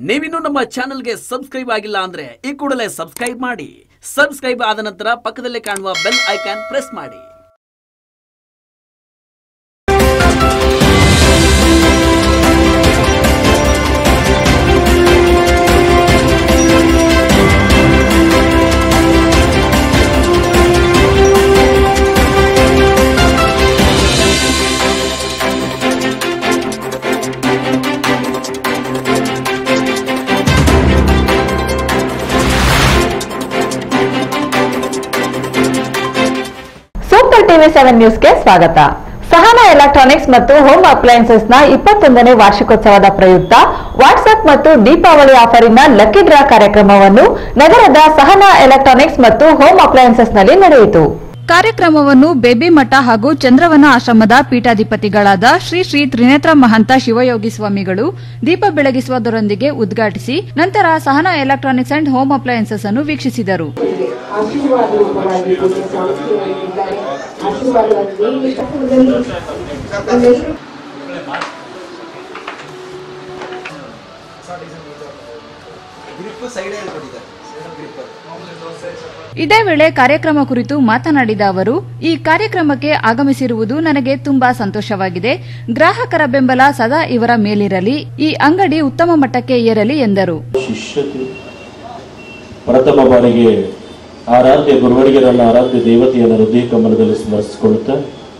ನೀವಿನ್ನೂ ನಮ್ಮ ಚಾನೆಲ್ಗೆ ಸಬ್ಸ್ಕ್ರೈಬ್ ಆಗಿಲ್ಲ ಅಂದ್ರೆ ಈ ಕೂಡಲೇ ಸಬ್ಸ್ಕ್ರೈಬ್ ಮಾಡಿ ಸಬ್ಸ್ಕ್ರೈಬ್ ಆದ ನಂತರ ಪಕ್ಕದಲ್ಲೇ ಕಾಣುವ ಬೆಲ್ ಐಕಾನ್ ಪ್ರೆಸ್ ಮಾಡಿ ಸೂಪರ್ ಟಿವಿ ಸೆವೆನ್ ನ್ಯೂಸ್ಗೆ ಸ್ವಾಗತ ಸಹನಾ ಎಲೆಕ್ಟ್ರಾನಿಕ್ಸ್ ಮತ್ತು ಹೋಮ್ ಅಪ್ಲಯನ್ಸಸ್ ನ ಇಪ್ಪತ್ತೊಂದನೇ ವಾರ್ಷಿಕೋತ್ಸವದ ಪ್ರಯುಕ್ತ ವಾಟ್ಸ್ಆಪ್ ಮತ್ತು ದೀಪಾವಳಿ ಆಫರಿನ ಲಕ್ಕಿ ಡ್ರಾ ಕಾರ್ಯಕ್ರಮವನ್ನು ನಗರದ ಸಹನಾ ಎಲೆಕ್ಟ್ರಾನಿಕ್ಸ್ ಮತ್ತು ಹೋಮ್ ಅಪ್ಲಯನ್ಸಸ್ ನಲ್ಲಿ ನಡೆಯಿತು ಕಾರ್ಯಕ್ರಮವನ್ನು ಬೇಬಿ ಮಠ ಹಾಗೂ ಚಂದ್ರವನ ಆಶ್ರಮದ ಪೀಠಾಧಿಪತಿಗಳಾದ ಶ್ರೀ ಶ್ರೀ ತ್ರಿನೇತ್ರ ಮಹಂತ ಶಿವಯೋಗಿ ಸ್ವಾಮಿಗಳು ದೀಪ ಬೆಳಗಿಸುವುದರೊಂದಿಗೆ ಉದ್ಘಾಟಿಸಿ ನಂತರ Sahana electronics and home appliances ಅನ್ನು ವೀಕ್ಷಿಸಿದರು ಆಶೀರ್ವಾದ ರೂಪವಾಗಿ ಪೂಜ್ಯ ಸ್ವಾಮೀಜಿಯವರಿದ್ದಾರೆ ಆಶೀರ್ವಾದವನ್ನು ನೀಡಿ ಶಾಸ್ತ್ರದಲ್ಲಿ ಒಂದೆಷ್ಟು ಗ್ರಿಪ್ ಸೈಡ್ ಕೊಟ್ಟಿದ್ದಾರೆ ಗ್ರಿಪ್ ಇದೇ ವೇಳೆ ಕಾರ್ಯಕ್ರಮ ಕುರಿತು ಮಾತನಾಡಿದ ಅವರು ಈ ಕಾರ್ಯಕ್ರಮಕ್ಕೆ ಆಗಮಿಸಿರುವುದು ನನಗೆ ತುಂಬಾ ಸಂತೋಷವಾಗಿದೆ ಗ್ರಾಹಕರ ಬೆಂಬಲ ಸದಾ ಇವರ ಮೇಲಿರಲಿ ಈ ಅಂಗಡಿ ಉತ್ತಮ ಮಟ್ಟಕ್ಕೆ ಏರಲಿ ಎಂದರು ಶಿಷ್ಯತೆ ಪ್ರಥಮ ಬಾರಿಗೆ ಆರಾಧ್ಯ ಗುರುವರಿಗೆ ನನ್ನ ಆರಾಧ್ಯ ದೇವತೆಯನ್ನು ಹೃದಯ ಕಮಲದಲ್ಲಿ ಸ್ಮರಿಸಿಕೊಳ್ಳುತ್ತಾ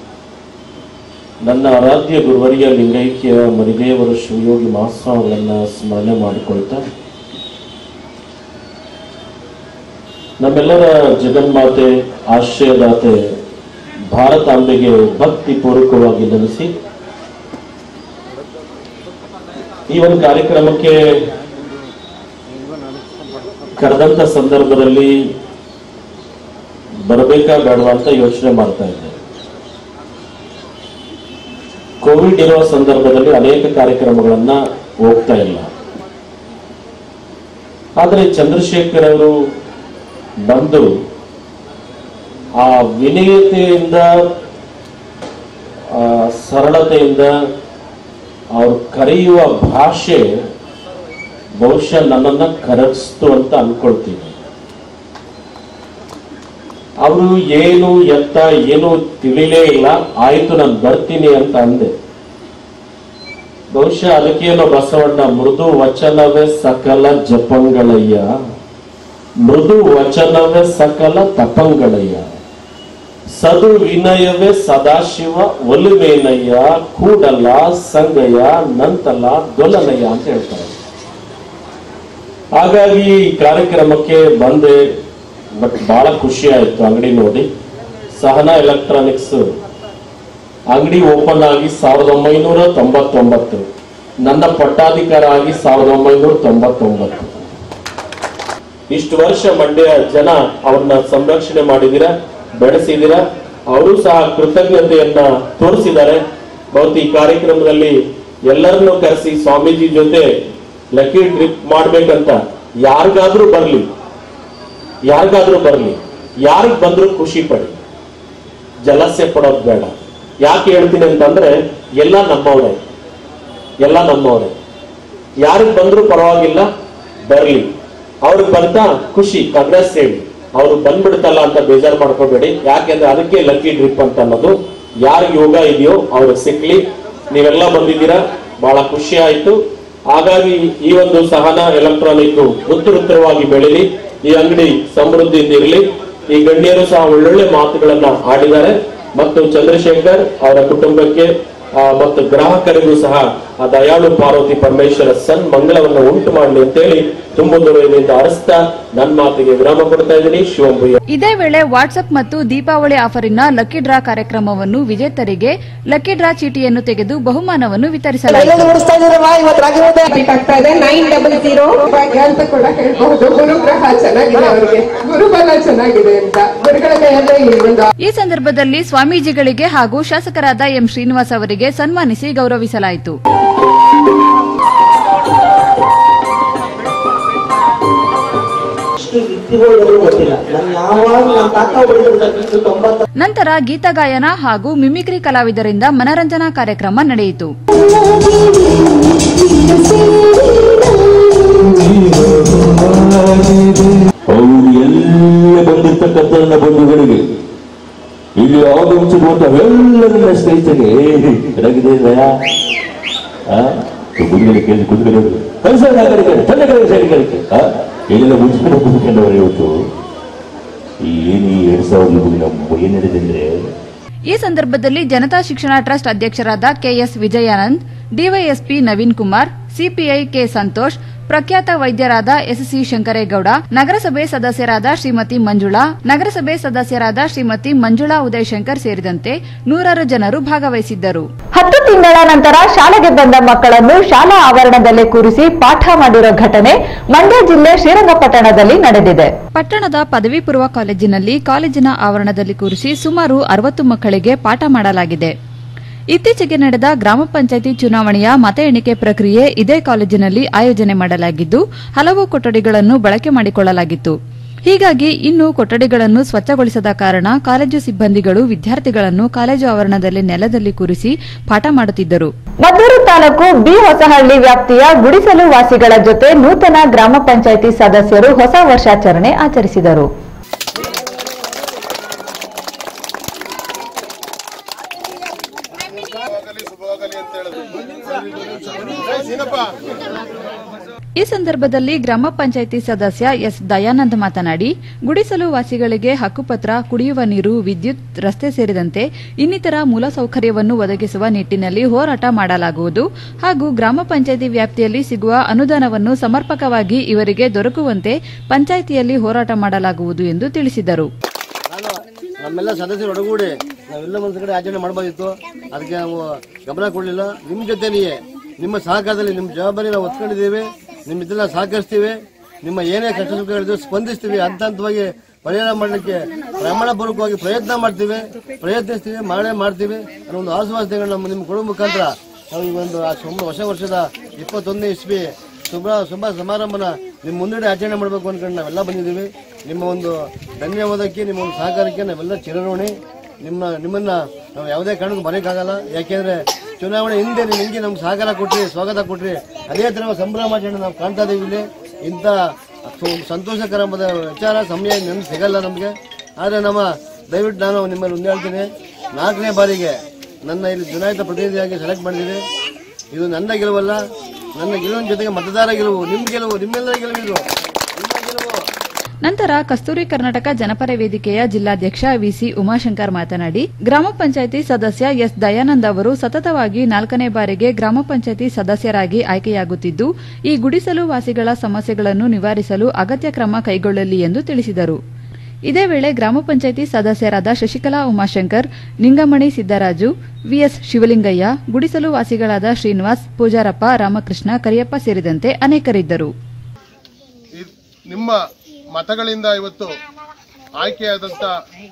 ನನ್ನ ಆರಾಧ್ಯ ಗುರುವರಿಯ ಲಿಂಗೈಕ್ಯ ಮರಿದೇವರ ಶಿವಯೋಗಿ ಮಹಾಸ್ವಾಮಿಗಳನ್ನು ಸ್ಮರಣೆ ಮಾಡಿಕೊಳ್ತಾ ನಮ್ಮೆಲ್ಲರ ಜಗನ್ಮಾತೆ ಆಶ್ರಯದಾತೆ ಭಾರತಾಂಬೆಗೆ ಭಕ್ತಿ ಪೂರ್ವಕವಾಗಿ ನೆಲೆಸಿ ಈ ಒಂದು ಕಾರ್ಯಕ್ರಮಕ್ಕೆ ಕರೆದಂತ ಸಂದರ್ಭದಲ್ಲಿ ಬರಬೇಕಾ ಬೇಡವಾ ಅಂತ ಯೋಚನೆ ಮಾಡ್ತಾ ಇದ್ದೆ ಕೋವಿಡ್ ಇರುವ ಸಂದರ್ಭದಲ್ಲಿ ಅನೇಕ ಕಾರ್ಯಕ್ರಮಗಳನ್ನ ಹೋಗ್ತಾ ಇಲ್ಲ ಆದರೆ ಚಂದ್ರಶೇಖರ್ ಅವರು ಬಂದು ಆ ವಿನಯತೆಯಿಂದ ಆ ಸರಳತೆಯಿಂದ ಅವ್ರು ಕರೆಯುವ ಭಾಷೆ ಬಹುಶಃ ನನ್ನನ್ನ ಕರಗಿಸ್ತು ಅಂತ ಅನ್ಕೊಳ್ತೀನಿ ಅವರು ಏನು ಎತ್ತ ಏನು ತಿಳಿಲೇ ಇಲ್ಲ ಆಯ್ತು ನಾನು ಬರ್ತೀನಿ ಅಂತ ಅಂದೆ ಬಹುಶಃ ಅದಕ್ಕೇನೋ ಬಸವಣ್ಣ ಮೃದು ವಚನವೇ ಸಕಲ ಜಪಂಗಳಯ್ಯ ಮೃದು ವಚನವೇ ಸಕಲ ತಪಂಗಳಯ್ಯ ಸದು ವಿನಯವೇ ಸದಾಶಿವ ಒಲುವೇನಯ್ಯ ಕೂಡಲ ಸಂಗಯ್ಯ ನಂತಲ ದೊಲನಯ್ಯ ಅಂತ ಹೇಳ್ತಾರೆ ಹಾಗಾಗಿ ಈ ಕಾರ್ಯಕ್ರಮಕ್ಕೆ ಬಂದೆ ಬಟ್ ಬಹಳ ಖುಷಿ ಆಯ್ತು ಅಂಗಡಿ ನೋಡಿ ಸಹನಾ ಎಲೆಕ್ಟ್ರಾನಿಕ್ಸ್ ಅಂಗಡಿ ಓಪನ್ ಆಗಿ ಸಾವಿರದ ಒಂಬೈನೂರ ತೊಂಬತ್ತೊಂಬತ್ತು ನನ್ನ ಪಟ್ಟಾಧಿಕಾರ ಆಗಿ ಸಾವಿರದ ಒಂಬೈನೂರ ತೊಂಬತ್ತೊಂಬತ್ತು ಇಷ್ಟು ವರ್ಷ ಮಂಡ್ಯ ಜನ ಅವ್ರನ್ನ ಸಂರಕ್ಷಣೆ ಮಾಡಿದಿರ ಬೆಳೆಸಿದಿರ ಅವರು ಸಹ ಕೃತಜ್ಞತೆಯನ್ನ ತೋರಿಸಿದ್ದಾರೆ ಬಹುತ್ ಈ ಕಾರ್ಯಕ್ರಮದಲ್ಲಿ ಎಲ್ಲರನ್ನೂ ಕರೆಸಿ ಸ್ವಾಮೀಜಿ ಜೊತೆ ಲಕ್ಕಿ ಡ್ರಿಪ್ ಮಾಡ್ಬೇಕಂತ ಯಾರಿಗಾದ್ರೂ ಬರ್ಲಿ ಯಾರಿಗಾದ್ರೂ ಬರ್ಲಿ ಯಾರಿಗ್ ಬಂದ್ರು ಖುಷಿ ಪಡಿ ಜಲಸ್ಯ ಪಡೋದ್ ಬೇಡ ಯಾಕೆ ಹೇಳ್ತೀನಿ ಅಂತಂದ್ರೆ ಎಲ್ಲ ನಮ್ಮವರೇ ಎಲ್ಲ ನಮ್ಮವರೇ ಯಾರಿಗ್ ಬಂದ್ರು ಪರವಾಗಿಲ್ಲ ಬರ್ಲಿ ಅವ್ರಿಗೆ ಬಂತ ಖುಷಿ ಕಾಂಗ್ರೆಸ್ ಹೇಳಿ ಅವ್ರು ಬಂದ್ಬಿಡ್ತಲ್ಲ ಅಂತ ಬೇಜಾರು ಮಾಡ್ಕೋಬೇಡಿ ಯಾಕೆಂದ್ರೆ ಅದಕ್ಕೆ ಲಕ್ಕಿ ಡ್ರಿಪ್ ಅಂತ ಅನ್ನೋದು ಯಾರು ಯೋಗ ಇದೆಯೋ ಅವ್ರಿಗೆ ಸಿಕ್ಲಿ ನೀವೆಲ್ಲ ಬಂದಿದ್ದೀರಾ ಬಹಳ ಖುಷಿ ಆಯ್ತು ಹಾಗಾಗಿ ಈ ಒಂದು ಸಹನಾ ಎಲೆಕ್ಟ್ರಾನಿಕ್ ಉತ್ತರೋತ್ತರವಾಗಿ ಬೆಳೀಲಿ ಈ ಅಂಗಡಿ ಸಮೃದ್ಧಿಯಿಂದ ಇರಲಿ ಈ ಗಣ್ಯರು ಸಹ ಒಳ್ಳೊಳ್ಳೆ ಮಾತುಗಳನ್ನ ಆಡಿದ್ದಾರೆ ಮತ್ತು ಚಂದ್ರಶೇಖರ್ ಅವರ ಕುಟುಂಬಕ್ಕೆ ಆ, ಮತ್ತು ಗ್ರಾಹಕರಿಗೂ ಸಹ ಆ ದಯಾಳು ಪಾರ್ವತಿ ಪರಮೇಶ್ವರ ಸನ್ ಮಂಗಳವನ್ನು ಉಂಟು ಮಾಡಲಿ ಅಂತೇಳಿ ತುಂಬ ದೂರದಿಂದ ಅರಸ್ತಾ ನನ್ನ ಮಾತಿಗೆ ವಿರಾಮ ಕೊಡ್ತಾ ಇದ್ದೀನಿ ಶಿವಂಬಯ್ಯ ಇದೇ ವೇಳೆ ವಾಟ್ಸ್ಆಪ್ ಮತ್ತು ದೀಪಾವಳಿ ಆಫರಿನ ಲಕ್ಕಿ ಡ್ರಾ ಕಾರ್ಯಕ್ರಮವನ್ನು ವಿಜೇತರಿಗೆ ಲಕ್ಕಿ ಡ್ರಾ ಚೀಟಿಯನ್ನು ತೆಗೆದು ಬಹುಮಾನವನ್ನು ವಿತರಿಸಲಾಯಿತು ಬೇಕಾಗ್ತಾ ಇದೆ ನೈನ್ ಡಬಲ್ ಜೀರೋ ಅಂತ ಕೂಡ ಹೇಳ್ಬಹುದು ಗುರುಗ್ರಹ ಚೆನ್ನಾಗಿದೆ ಅವರಿಗೆ ಗುರುಬಲ ಚೆನ್ನಾಗಿದೆ ಅಂತ ಗುರುಗಳ ಕೈಯಲ್ಲೇ ಈ ಒಂದು ಈ ಸಂದರ್ಭದಲ್ಲಿ ಸ್ವಾಮೀಜಿಗಳಿಗೆ ಹಾಗೂ ಶಾಸಕರಾದ ಎಂ ಶ್ರೀನಿವಾಸ್ ಅವರಿಗೆ ಸನ್ಮಾನಿಸಿ ಗೌರವಿಸಲಾಯಿತು ಇಷ್ಟು ವಿದ್ಯೆಗಳು ಗೊತ್ತಿಲ್ಲ ನಾನು ಯಾವಾಗ ನನ್ನ ತಾತ ಹೊಡೆದ್ರು ತೊಂಬತ್ತ ನಂತರ ಗೀತಗಾಯನ ಹಾಗೂ ಮಿಮಿಕ್ರಿ ಕಲಾವಿದರಿಂದ ಮನರಂಜನಾ ಕಾರ್ಯಕ್ರಮ ನಡೆಯಿತು ಿ ಹುಚ್ಚರು ಅಂತ ಅವೆಲ್ಲರನ್ನ ಸ್ನೇಹಿತರಿಗೆ ಚೆನ್ನಾಗಿದೆ ದಯಾ ಗುರುಗಳಿಗೆ ಕೇಳಿ ಗುರುಗಳು ಕಲಿಸ ನಾಗರಿಕರು ತನ್ನ ಕಡೆ ಸೈನಿಕರಿಗೆ ಏನೆಲ್ಲ ಮುಗಿಸ್ಕೊಂಡು ಕೂತ್ಕೊಂಡವರು ಇವತ್ತು ಈ ಏನು ಈ ಎರಡ್ ಸಾವಿರದ ನಮ್ಮ ಏನ್ ನಡೆದಿದೆ ಅಂದ್ರೆ ಈ ಸಂದರ್ಭದಲ್ಲಿ ಜನತಾ ಶಿಕ್ಷಣ ಟ್ರಸ್ಟ್ ಅಧ್ಯಕ್ಷರಾದ K S Vijayanand DYSP Naveen Kumar CPI K Santosh ಪ್ರಖ್ಯಾತ ವೈದ್ಯರಾದ ಎಸ್ಸಿ ಶಂಕರೇಗೌಡ ನಗರಸಭೆ ಸದಸ್ಯರಾದ ಶ್ರೀಮತಿ ಮಂಜುಳಾ ನಗರಸಭೆ ಸದಸ್ಯರಾದ ಶ್ರೀಮತಿ ಮಂಜುಳಾ ಉದಯಶಂಕರ್ ಸೇರಿದಂತೆ ನೂರಾರು ಜನರು ಭಾಗವಹಿಸಿದ್ದರು ಹತ್ತು ತಿಂಗಳ ನಂತರ ಶಾಲೆಗೆ ಬಂದ ಮಕ್ಕಳನ್ನು ಶಾಲಾ ಆವರಣದಲ್ಲೇ ಕೂರಿಸಿ ಪಾಠ ಮಾಡಿರೋ ಘಟನೆ ಮಂಡ್ಯ ಜಿಲ್ಲೆ ಶ್ರೀರಂಗಪಟ್ಟಣದಲ್ಲಿ ನಡೆದಿದೆ ಪಟ್ಟಣದ ಪದವಿ ಪೂರ್ವ ಕಾಲೇಜಿನಲ್ಲಿ ಕಾಲೇಜಿನ ಆವರಣದಲ್ಲಿ ಕೂರಿಸಿ ಸುಮಾರು ಅರವತ್ತು ಮಕ್ಕಳಿಗೆ ಪಾಠ ಮಾಡಲಾಗಿದೆ ಇತ್ತೀಚೆಗೆ ನಡೆದ ಗ್ರಾಮ ಪಂಚಾಯಿತಿ ಚುನಾವಣೆಯ ಮತ ಎಣಿಕೆ ಪ್ರಕ್ರಿಯೆ ಇದೇ ಕಾಲೇಜಿನಲ್ಲಿ ಆಯೋಜನೆ ಮಾಡಲಾಗಿದ್ದು ಹಲವು ಕೊಠಡಿಗಳನ್ನು ಬಳಕೆ ಮಾಡಿಕೊಳ್ಳಲಾಗಿತ್ತು ಹೀಗಾಗಿ ಇನ್ನು ಕೊಠಡಿಗಳನ್ನು ಸ್ವಚ್ಛಗೊಳಿಸದ ಕಾರಣ ಕಾಲೇಜು ಸಿಬ್ಬಂದಿಗಳು ವಿದ್ಯಾರ್ಥಿಗಳನ್ನು ಕಾಲೇಜು ಆವರಣದಲ್ಲಿ ನೆಲದಲ್ಲಿ ಕೂರಿಸಿ ಪಾಠ ಮಾಡುತ್ತಿದ್ದರು ಮದ್ದೂರು ತಾಲೂಕು ಬಿ ಹೊಸಹಳ್ಳಿ ವ್ಯಾಪ್ತಿಯ ಗುಡಿಸಲು ವಾಸಿಗಳ ಜೊತೆ ನೂತನ ಗ್ರಾಮ ಪಂಚಾಯಿತಿ ಸದಸ್ಯರು ಹೊಸ ವರ್ಷಾಚರಣೆ ಆಚರಿಸಿದರು ಈ ಸಂದರ್ಭದಲ್ಲಿ ಗ್ರಾಮ ಪಂಚಾಯಿತಿ ಸದಸ್ಯ ಎಸ್ ದಯಾನಂದ್ ಮಾತನಾಡಿ ಗುಡಿಸಲು ವಾಸಿಗಳಿಗೆ ಹಕ್ಕುಪತ್ರ ಕುಡಿಯುವ ನೀರು ವಿದ್ಯುತ್ ರಸ್ತೆ ಸೇರಿದಂತೆ ಇನ್ನಿತರ ಮೂಲಸೌಕರ್ಯವನ್ನು ಒದಗಿಸುವ ನಿಟ್ಟಿನಲ್ಲಿ ಹೋರಾಟ ಮಾಡಲಾಗುವುದು ಹಾಗೂ ಗ್ರಾಮ ಪಂಚಾಯಿತಿ ವ್ಯಾಪ್ತಿಯಲ್ಲಿ ಸಿಗುವ ಅನುದಾನವನ್ನು ಸಮರ್ಪಕವಾಗಿ ಇವರಿಗೆ ದೊರಕುವಂತೆ ಪಂಚಾಯಿತಿಯಲ್ಲಿ ಹೋರಾಟ ಮಾಡಲಾಗುವುದು ಎಂದು ತಿಳಿಸಿದರು ನಮ್ಮೆಲ್ಲ ಸದಸ್ಯರು ಒಡಗೂಡಿ ನಾವೆಲ್ಲ ಒಂದು ಕಡೆ ಆಚರಣೆ ಮಾಡಬಹುದಿತ್ತು ಅದಕ್ಕೆ ನಾವು ಗಮನ ಕೊಡಲಿಲ್ಲ ನಿಮ್ಮ ಜೊತೆಲಿಯೇ ನಿಮ್ಮ ಸಹಕಾರದಲ್ಲಿ ನಿಮ್ಮ ಜವಾಬ್ದಾರಿ ನಾವು ಒತ್ಕೊಂಡಿದ್ದೇವೆ ನಿಮ್ಮ ಇದೆಲ್ಲ ಸಹಕರಿಸ್ತೀವಿ ನಿಮ್ಮ ಏನೇ ಕಷ್ಟ ಸುಖಗಳಿದ್ರು ಸ್ಪಂದಿಸ್ತೀವಿ ಹಂತ ಹಂತವಾಗಿ ಪರಿಹಾರ ಮಾಡಲಿಕ್ಕೆ ಪ್ರಮಾಣಪೂರ್ವಕವಾಗಿ ಪ್ರಯತ್ನ ಮಾಡ್ತೀವಿ ಪ್ರಯತ್ನಿಸ್ತೀವಿ ಮಾಡೇ ಮಾಡ್ತೀವಿ ಅನ್ನೋ ಒಂದು ಆಶ್ವಾಸನೆಗಳನ್ನ ನಮ್ಮ ನಿಮ್ಮ ಕೊಡೋ ಮುಖಾಂತರ ನಾವು ಈ ಒಂದು ಆ ಶುಭ- ಹೊಸ ವರ್ಷದ ಇಪ್ಪತ್ತೊಂದನೇ ಇಸ್ವಿ ಶುಭ ಶುಭ ಸಮಾರಂಭನ ನಿಮ್ಮ ಮುಂದಡೆ ಆಚರಣೆ ಮಾಡಬೇಕು ಅನ್ಕೊಂಡು ನಾವೆಲ್ಲ ಬಂದಿದ್ದೀವಿ ನಿಮ್ಮ ಒಂದು ಧನ್ಯವಾದಕ್ಕೆ ನಿಮ್ಮ ಒಂದು ಸಹಕಾರಕ್ಕೆ ನಾವೆಲ್ಲ ಚಿರಋಣಿ ನಿಮ್ಮ ನಿಮ್ಮನ್ನ ನಾವು ಯಾವುದೇ ಕಾರಣಕ್ಕೂ ಬರೋಕ್ಕಾಗಲ್ಲ ಯಾಕೆಂದ್ರೆ ಚುನಾವಣೆ ಹಿಂದೆ ನೀವು ಹಿಂಗೆ ನಮ್ಗೆ ಸಹಕಾರ ಕೊಟ್ರಿ ಸ್ವಾಗತ ಕೊಟ್ರಿ ಅದೇ ಥರ ನಾವು ಸಂಭ್ರಮಾಚರಣೆ ನಾವು ಕಾಣ್ತಾ ಇದ್ದೀವಿ ಇಲ್ಲಿ ಇಂಥ ಸು- ಸಂತೋಷಕರವಾದ ವಿಚಾರ ಸಮಯ ನೆನಪು ಸಿಗಲ್ಲ ನಮಗೆ ಆದರೆ ನಮ್ಮ ದಯವಿಟ್ಟು ನಾನು ನಿಮ್ಮಲ್ಲಿ ಒಂದು ಹೇಳ್ತೀನಿ ನಾಲ್ಕನೇ ಬಾರಿಗೆ ನನ್ನ ಇಲ್ಲಿ ಚುನಾಯಿತ ಪ್ರತಿನಿಧಿಯಾಗಿ ಸೆಲೆಕ್ಟ್ ಮಾಡಿದ್ದೀನಿ ಇದು ನನ್ನ ಗೆಲುವಲ್ಲ ನನ್ನ ಗೆಲುವಿನ ಜೊತೆಗೆ ಮತದಾರ ಗೆಲುವು ನಿಮ್ಮ ಗೆಲುವು ನಿಮ್ಮೆಲ್ಲರ ಗೆಲುವಿದು ನಿಮ್ಮ ಗೆಲುವು ನಂತರ ಕಸ್ತೂರಿ ಕರ್ನಾಟಕ ಜನಪರ ವೇದಿಕೆಯ ಜಿಲ್ಲಾಧ್ಯಕ್ಷ ವಿಸಿ ಉಮಾಶಂಕರ್ ಮಾತನಾಡಿ ಗ್ರಾಮ ಪಂಚಾಯಿತಿ ಸದಸ್ಯ ಎಸ್ ದಯಾನಂದ್ ಅವರು ಸತತವಾಗಿ ನಾಲ್ಕನೇ ಬಾರಿಗೆ ಗ್ರಾಮ ಪಂಚಾಯಿತಿ ಸದಸ್ಯರಾಗಿ ಆಯ್ಕೆಯಾಗುತ್ತಿದ್ದು ಈ ಗುಡಿಸಲು ವಾಸಿಗಳ ಸಮಸ್ಯೆಗಳನ್ನು ನಿವಾರಿಸಲು ಅಗತ್ಯ ಕ್ರಮ ಕೈಗೊಳ್ಳಲಿ ಎಂದು ತಿಳಿಸಿದರು ಇದೇ ವೇಳೆ ಗ್ರಾಮ ಪಂಚಾಯಿತಿ ಸದಸ್ಯರಾದ ಶಶಿಕಲಾ ಉಮಾಶಂಕರ್ ನಿಂಗಮಣಿ ಸಿದ್ದರಾಜು ವಿಎಸ್ ಶಿವಲಿಂಗಯ್ಯ ಗುಡಿಸಲು ವಾಸಿಗಳಾದ ಶ್ರೀನಿವಾಸ್ ಪೂಜಾರಪ್ಪ ರಾಮಕೃಷ್ಣ ಕರಿಯಪ್ಪ ಸೇರಿದಂತೆ ಅನೇಕರಿದ್ದರು ಇದ್- ನಿಮ್ಮ ಮತಗಳಿಂದ ಇವತ್ತು ಆಯ್ಕೆಯಾದಂಥ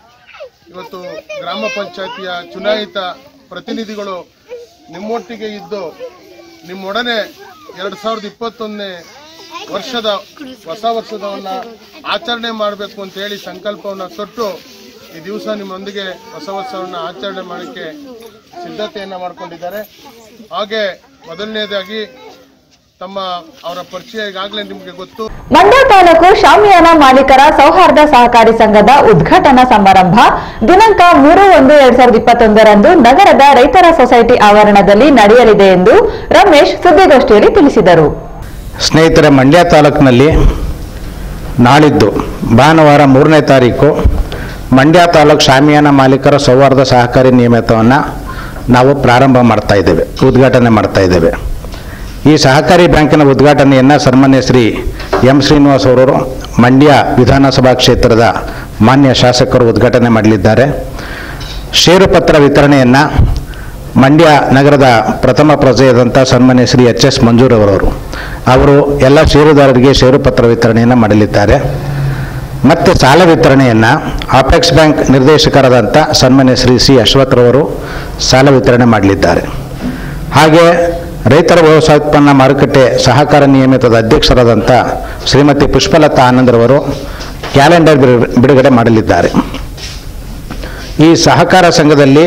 ಇವತ್ತು ಗ್ರಾಮ ಪಂಚಾಯತಿಯ ಚುನಾಯಿತ ಪ್ರತಿನಿಧಿಗಳು ನಿಮ್ಮೊಟ್ಟಿಗೆ ಇದ್ದು ನಿಮ್ಮೊಡನೆ ಎರಡು ಸಾವಿರದ ಇಪ್ಪತ್ತೊಂದನೇ ವರ್ಷದ ಹೊಸ ವರ್ಷದವನ್ನ ಆಚರಣೆ ಮಾಡಬೇಕು ಅಂತ ಹೇಳಿ ಸಂಕಲ್ಪವನ್ನು ತೊಟ್ಟು ಈ ದಿವಸ ನಿಮ್ಮೊಂದಿಗೆ ಹೊಸ ವರ್ಷವನ್ನು ಆಚರಣೆ ಮಾಡೋಕ್ಕೆ ಸಿದ್ಧತೆಯನ್ನು ಮಾಡಿಕೊಂಡಿದ್ದಾರೆ ಹಾಗೆ ಮೊದಲನೇದಾಗಿ ತಮ್ಮ ಅವರ ಪರಿಚಯ ಈಗಾಗಲೇ ನಿಮಗೆ ಗೊತ್ತು ಮಂಡ್ಯ ತಾಲೂಕು ಶಾಮಿಯಾನ ಮಾಲೀಕರ ಸೌಹಾರ್ದ ಸಹಕಾರಿ ಸಂಘದ ಉದ್ಘಾಟನಾ ಸಮಾರಂಭ ದಿನಾಂಕ ಮೂರು ಒಂದು ಎರಡ್ ಸಾವಿರದ ಇಪ್ಪತ್ತೊಂದರಂದು ನಗರದ ರೈತರ ಸೊಸೈಟಿ ಆವರಣದಲ್ಲಿ ನಡೆಯಲಿದೆ ಎಂದು ರಮೇಶ್ ಸುದ್ದಿಗೋಷ್ಠಿಯಲ್ಲಿ ತಿಳಿಸಿದರು ಸ್ನೇಹಿತರೆ ಮಂಡ್ಯ ತಾಲೂಕಿನಲ್ಲಿ ನಾಳಿದ್ದು ಭಾನುವಾರ ಮೂರನೇ ತಾರೀಕು ಮಂಡ್ಯ ತಾಲೂಕು ಶಾಮಿಯಾನ ಮಾಲೀಕರ ಸೌಹಾರ್ದ ಸಹಕಾರಿ ನಿಯಮಿತವನ್ನು ನಾವು ಪ್ರಾರಂಭ ಮಾಡ್ತಾ ಇದ್ದೇವೆ ಉದ್ಘಾಟನೆ ಮಾಡ್ತಾ ಇದ್ದೇವೆ ಈ ಸಹಕಾರಿ ಬ್ಯಾಂಕಿನ ಉದ್ಘಾಟನೆಯನ್ನು ಸನ್ಮಾನ್ಯ ಶ್ರೀ ಎಂ ಶ್ರೀನಿವಾಸ್ ಅವರು ಮಂಡ್ಯ ವಿಧಾನಸಭಾ ಕ್ಷೇತ್ರದ ಮಾನ್ಯ ಶಾಸಕರು ಉದ್ಘಾಟನೆ ಮಾಡಲಿದ್ದಾರೆ ಷೇರುಪತ್ರ ವಿತರಣೆಯನ್ನು ಮಂಡ್ಯ ನಗರದ ಪ್ರಥಮ ಪ್ರಜೆಯಾದಂಥ ಸನ್ಮಾನ್ಯ ಶ್ರೀ ಎಚ್ ಎಸ್ ಮಂಜೂರವರವರು ಅವರು ಎಲ್ಲ ಷೇರುದಾರರಿಗೆ ಷೇರುಪತ್ರ ವಿತರಣೆಯನ್ನು ಮಾಡಲಿದ್ದಾರೆ ಮತ್ತು ಸಾಲ ವಿತರಣೆಯನ್ನು ಆಪೆಕ್ಸ್ ಬ್ಯಾಂಕ್ ನಿರ್ದೇಶಕರಾದಂಥ ಸನ್ಮಾನ್ಯ ಶ್ರೀ ಸಿ ಅಶ್ವಥ್ರವರು ಸಾಲ ವಿತರಣೆ ಮಾಡಲಿದ್ದಾರೆ ಹಾಗೆ ರೈತರ ವ್ಯವಸಾಯೋತ್ಪನ್ನ ಮಾರುಕಟ್ಟೆ ಸಹಕಾರ ನಿಯಮಿತದ ಅಧ್ಯಕ್ಷರಾದಂಥ ಶ್ರೀಮತಿ ಪುಷ್ಪಲತಾ ಆನಂದ್ರವರು ಕ್ಯಾಲೆಂಡರ್ ಬಿಡು- ಬಿಡುಗಡೆ ಮಾಡಲಿದ್ದಾರೆ ಈ ಸಹಕಾರ ಸಂಘದಲ್ಲಿ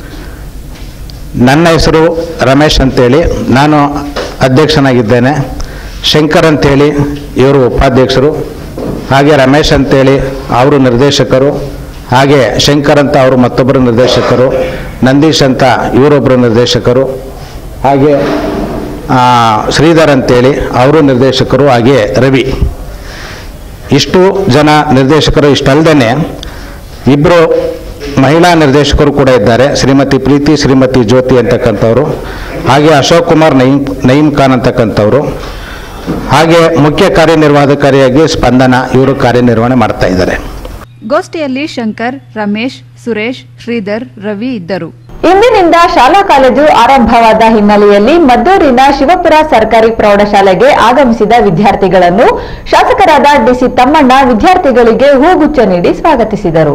ನನ್ನ ಹೆಸರು ರಮೇಶ್ ಅಂತೇಳಿ ನಾನು ಅಧ್ಯಕ್ಷನಾಗಿದ್ದೇನೆ ಶಂಕರ್ ಅಂತೇಳಿ ಇವರು ಉಪಾಧ್ಯಕ್ಷರು ಹಾಗೆ ರಮೇಶ್ ಅಂತೇಳಿ ಅವರು ನಿರ್ದೇಶಕರು ಹಾಗೆ ಶಂಕರ್ ಅಂತ ಅವರು ಮತ್ತೊಬ್ಬರು ನಿರ್ದೇಶಕರು ನಂದೀಶ್ ಅಂತ ಇವರೊಬ್ಬರು ನಿರ್ದೇಶಕರು ಹಾಗೆ ಆ, ಶ್ರೀಧರ್ ಅಂತೇಳಿ ಅವರು ನಿರ್ದೇಶಕರು ಹಾಗೆ ರವಿ ಇಷ್ಟು ಜನ ನಿರ್ದೇಶಕರು ಇಷ್ಟಲ್ದೇ ಇಬ್ಬರು ಮಹಿಳಾ ನಿರ್ದೇಶಕರು ಕೂಡ ಇದ್ದಾರೆ ಶ್ರೀಮತಿ ಪ್ರೀತಿ ಶ್ರೀಮತಿ ಜ್ಯೋತಿ ಅಂತಕ್ಕಂಥವ್ರು ಹಾಗೆ ಅಶೋಕ್ ಕುಮಾರ್ ನಯೀಂ ನಯೀಂ ಖಾನ್ ಅಂತಕ್ಕಂಥವ್ರು ಹಾಗೆ ಮುಖ್ಯ ಕಾರ್ಯನಿರ್ವಾಹಕಾರಿಯಾಗಿ ಸ್ಪಂದನ ಇವರು ಕಾರ್ಯನಿರ್ವಹಣೆ ಮಾಡ್ತಾ ಇದ್ದಾರೆ ಗೋಷ್ಠಿಯಲ್ಲಿ ಶಂಕರ್ ರಮೇಶ್ ಸುರೇಶ್ ಶ್ರೀಧರ್ ರವಿ ಇದ್ದರು ಇಂದಿನಿಂದ ಶಾಲಾ ಕಾಲೇಜು ಆರಂಭವಾದ ಹಿನ್ನೆಲೆಯಲ್ಲಿ ಮದ್ದೂರಿನ ಶಿವಪುರ ಸರ್ಕಾರಿ ಪ್ರೌಢಶಾಲೆಗೆ ಆಗಮಿಸಿದ ವಿದ್ಯಾರ್ಥಿಗಳನ್ನು ಶಾಸಕರಾದ ಡಿಸಿ ತಮ್ಮಣ್ಣ ವಿದ್ಯಾರ್ಥಿಗಳಿಗೆ ಹೂಗುಚ್ಛ ನೀಡಿ ಸ್ವಾಗತಿಸಿದರು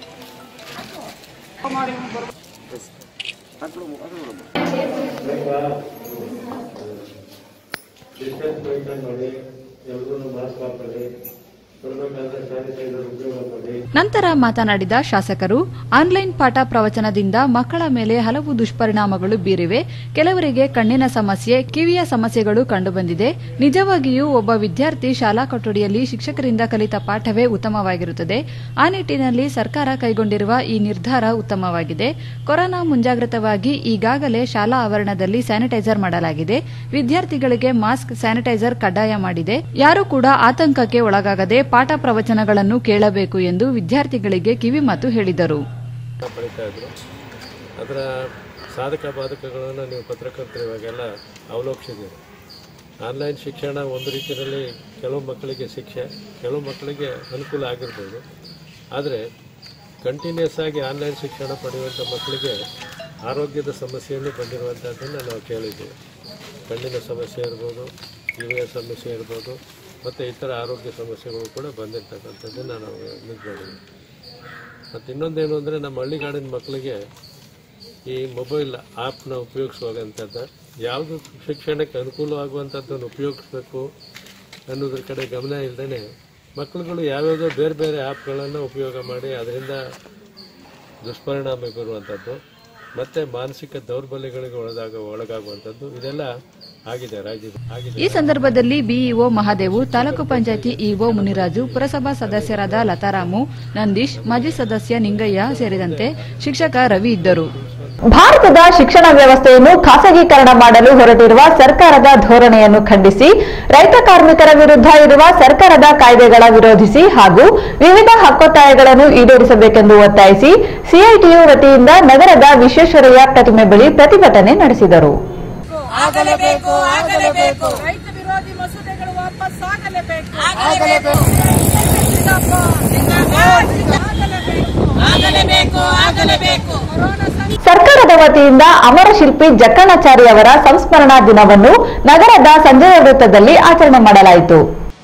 ನಂತರ ಮಾತನಾಡಿದ ಶಾಸಕರು ಆನ್ಲೈನ್ ಪಾಠ ಪ್ರವಚನದಿಂದ ಮಕ್ಕಳ ಮೇಲೆ ಹಲವು ದುಷ್ಪರಿಣಾಮಗಳು ಬೀರಿವೆ ಕೆಲವರಿಗೆ ಕಣ್ಣಿನ ಸಮಸ್ಯೆ ಕಿವಿಯ ಸಮಸ್ಯೆಗಳು ಕಂಡುಬಂದಿದೆ ನಿಜವಾಗಿಯೂ ಒಬ್ಬ ವಿದ್ಯಾರ್ಥಿ ಶಾಲಾ ಕೊಠಡಿಯಲ್ಲಿ ಶಿಕ್ಷಕರಿಂದ ಕಲಿತ ಪಾಠವೇ ಉತ್ತಮವಾಗಿರುತ್ತದೆ ಆ ನಿಟ್ಟಿನಲ್ಲಿ ಸರ್ಕಾರ ಕೈಗೊಂಡಿರುವ ಈ ನಿರ್ಧಾರ ಉತ್ತಮವಾಗಿದೆ ಕೊರೋನಾ ಮುಂಜಾಗ್ರತವಾಗಿ ಈಗಾಗಲೇ ಶಾಲಾ ಆವರಣದಲ್ಲಿ ಸ್ಯಾನಿಟೈಸರ್ ಮಾಡಲಾಗಿದೆ ವಿದ್ಯಾರ್ಥಿಗಳಿಗೆ ಮಾಸ್ಕ್ ಸ್ಯಾನಿಟೈಸರ್ ಕಡ್ಡಾಯ ಮಾಡಿದೆ ಯಾರೂ ಕೂಡ ಆತಂಕಕ್ಕೆ ಒಳಗಾಗದೆ ಪಾಠ ಪ್ರವಚನಗಳನ್ನು ಕೇಳಬೇಕು ಎಂದು ವಿದ್ಯಾರ್ಥಿಗಳಿಗೆ ಕಿವಿ ಮಾತು ಹೇಳಿದರು ಪಡಿತಾ ಇದ್ರು ಅದರ ಸಾಧಕ ಬಾಧಕಗಳನ್ನು ನೀವು ಪತ್ರಕರ್ತರು ಇವಾಗೆಲ್ಲ ಅವಲೋಕಿಸಿದ್ದೀರಿ ಆನ್ಲೈನ್ ಶಿಕ್ಷಣ ಒಂದು ರೀತಿಯಲ್ಲಿ ಕೆಲವು ಮಕ್ಕಳಿಗೆ ಶಿಕ್ಷೆ ಕೆಲವು ಮಕ್ಕಳಿಗೆ ಅನುಕೂಲ ಆಗಿರ್ಬೋದು ಆದರೆ ಕಂಟಿನ್ಯೂಸ್ ಆಗಿ ಆನ್ಲೈನ್ ಶಿಕ್ಷಣ ಪಡೆಯುವಂಥ ಮಕ್ಕಳಿಗೆ ಆರೋಗ್ಯದ ಸಮಸ್ಯೆಯನ್ನು ಬಂದಿರುವಂಥದ್ದನ್ನು ನಾವು ಕೇಳಿದ್ದೀವಿ ಕಣ್ಣಿನ ಸಮಸ್ಯೆ ಇರ್ಬೋದು ಕಿವಿಯ ಸಮಸ್ಯೆ ಇರ್ಬೋದು ಮತ್ತು ಇತರ ಆರೋಗ್ಯ ಸಮಸ್ಯೆಗಳು ಕೂಡ ಬಂದಿರ್ತಕ್ಕಂಥದ್ದನ್ನು ನಾವು ನಿಂತ್ಕೊಂಡಿದ್ದೀವಿ ಮತ್ತು ಇನ್ನೊಂದೇನು ಅಂದರೆ ನಮ್ಮ ಹಳ್ಳಿಗಾಡಿನ ಮಕ್ಕಳಿಗೆ ಈ ಮೊಬೈಲ್ ಆ್ಯಪ್ನ ಉಪಯೋಗಿಸುವಾಗಂಥದ್ದು ಯಾವುದು ಶಿಕ್ಷಣಕ್ಕೆ ಅನುಕೂಲವಾಗುವಂಥದ್ದನ್ನು ಉಪಯೋಗಿಸ್ಬೇಕು ಅನ್ನೋದ್ರ ಕಡೆ ಗಮನ ಇಲ್ಲದೇ ಮಕ್ಕಳುಗಳು ಯಾವ್ಯಾವುದೋ ಬೇರೆ ಬೇರೆ ಆ್ಯಪ್ಗಳನ್ನು ಉಪಯೋಗ ಮಾಡಿ ಅದರಿಂದ ದುಷ್ಪರಿಣಾಮ ಬೀರುವಂಥದ್ದು ಮತ್ತು ಮಾನಸಿಕ ದೌರ್ಬಲ್ಯಗಳಿಗೆ ಒಳದಾಗ ಒಳಗಾಗುವಂಥದ್ದು ಇದೆಲ್ಲ ಆಗಿದೆ ರಾಜ್ಯದ ಆಗಿದೆ ಈ ಸಂದರ್ಭದಲ್ಲಿ ಬಿಇಒ ಮಹಾದೇವು ತಾಲೂಕು ಪಂಚಾಯತಿ ಇಒ ಮುನಿರಾಜು ಪುರಸಭಾ ಸದಸ್ಯರಾದ ಲತಾರಾಮು ನಂದೀಶ್ ಮಾಜಿ ಸದಸ್ಯ ನಿಂಗಯ್ಯ ಸೇರಿದಂತೆ ಶಿಕ್ಷಕ ರವಿ ಇದ್ದರು ಭಾರತದ ಶಿಕ್ಷಣ ವ್ಯವಸ್ಥೆಯನ್ನು ಖಾಸಗೀಕರಣ ಮಾಡಲು ಹೊರಟಿರುವ ಸರ್ಕಾರದ ಧೋರಣೆಯನ್ನು ಖಂಡಿಸಿ ರೈತ ಕಾರ್ಮಿಕರ ವಿರುದ್ಧ ಇರುವ ಸರ್ಕಾರದ ಕಾಯ್ದೆಗಳ ವಿರೋಧಿಸಿ ಹಾಗೂ ವಿವಿಧ ಹಕ್ಕೊತ್ತಾಯಗಳನ್ನು ಈಡೇರಿಸಬೇಕೆಂದು ಒತ್ತಾಯಿಸಿ ಸಿಐಟಿಯು ವತಿಯಿಂದ ನಗರದ ವಿಶ್ವೇಶ್ವರಯ್ಯ ಪ್ರತಿಮೆ ಬಳಿ ಪ್ರತಿಭಟನೆ ನಡೆಸಿದರು ಆಗಲೇಬೇಕು ಆಗಲೇಬೇಕು ರೈತ ವಿರೋಧಿ ಮಸೂದೆಗಳು ವಾಪಸ್ ಆಗಲೇಬೇಕು ಆಗಲೇಬೇಕು ಆಗಲೇಬೇಕು ಆಗಲೇಬೇಕು ಸರ್ಕಾರದ ವತಿಯಿಂದ ಅಮರ ಶಿಲ್ಪಿ ಜಕ್ಕಣಾಚಾರಿ ಅವರ ಸಂಸ್ಮರಣಾ ದಿನವನ್ನು ನಗರದ ಸಂಜಯ ವೃತ್ತದಲ್ಲಿ ಆಚರಣೆ ಮಾಡಲಾಯಿತು